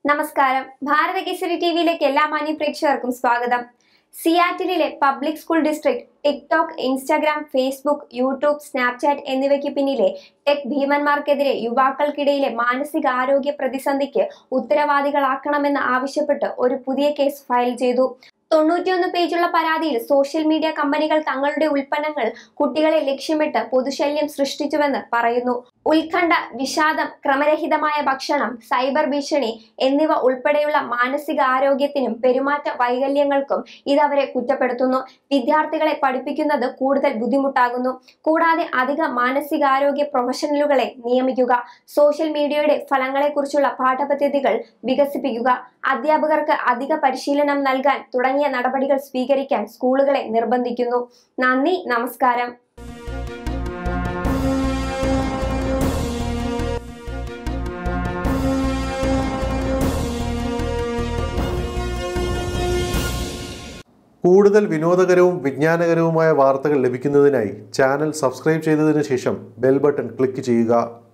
നമസ്കാരം ഭാരത കേസരി ടിവിയിലേക്ക് എല്ലാ മാന്യ പ്രേക്ഷകർക്കും സ്വാഗതം സിയാറ്റിലെ public school district TikTok Instagram Facebook YouTube Snapchat എന്നിവയ്ക്ക് പിന്നിലെ ടെക് ഭീമന്മാർക്കെതിരെ യുവാക്കൾക്കിടയിലെ മാനസികാരോഗ്യ പ്രതിസന്ധിക്ക് ഉത്തരവാദികളാക്കണമെന്ന് ആവശ്യപ്പെട്ട് ഒരു പുതിയ കേസ് ഫയൽ ചെയ്തു തൊണ്ണൂറ്റിയൊന്ന് പേജുള്ള പരാതിയിൽ സോഷ്യൽ മീഡിയ കമ്പനികൾ തങ്ങളുടെ ഉൽപ്പന്നങ്ങൾ കുട്ടികളെ ലക്ഷ്യമിട്ട് പൊതുശല്യം സൃഷ്ടിച്ചുവെന്ന് പറയുന്നു ഉത്കണ്ഠ വിഷാദം ക്രമരഹിതമായ ഭക്ഷണം സൈബർ ഭീഷണി എന്നിവ ഉൾപ്പെടെയുള്ള മാനസിക ആരോഗ്യത്തിനും പെരുമാറ്റ വൈകല്യങ്ങൾക്കും ഇതവരെ കുറ്റപ്പെടുത്തുന്നു വിദ്യാർത്ഥികളെ പഠിപ്പിക്കുന്നത് കൂടുതൽ ബുദ്ധിമുട്ടാകുന്നു കൂടാതെ അധിക മാനസികാരോഗ്യ പ്രൊഫഷണലുകളെ നിയമിക്കുക സോഷ്യൽ മീഡിയയുടെ ഫലങ്ങളെക്കുറിച്ചുള്ള പാഠപദ്ധതികൾ വികസിപ്പിക്കുക അധ്യാപകർക്ക് അധിക പരിശീലനം നൽകാൻ തുടങ്ങിയ നടപടികൾ സ്വീകരിക്കാൻ സ്കൂളുകളെ നിർബന്ധിക്കുന്നു നന്ദി നമസ്കാരം കൂടുതൽ വിനോദകരവും വിജ്ഞാനകരവുമായ വാർത്തകൾ ലഭിക്കുന്നതിനായി ചാനൽ സബ്സ്ക്രൈബ് ചെയ്തതിനു ശേഷം ബെൽ ബട്ടൺ ക്ലിക്ക് ചെയ്യുക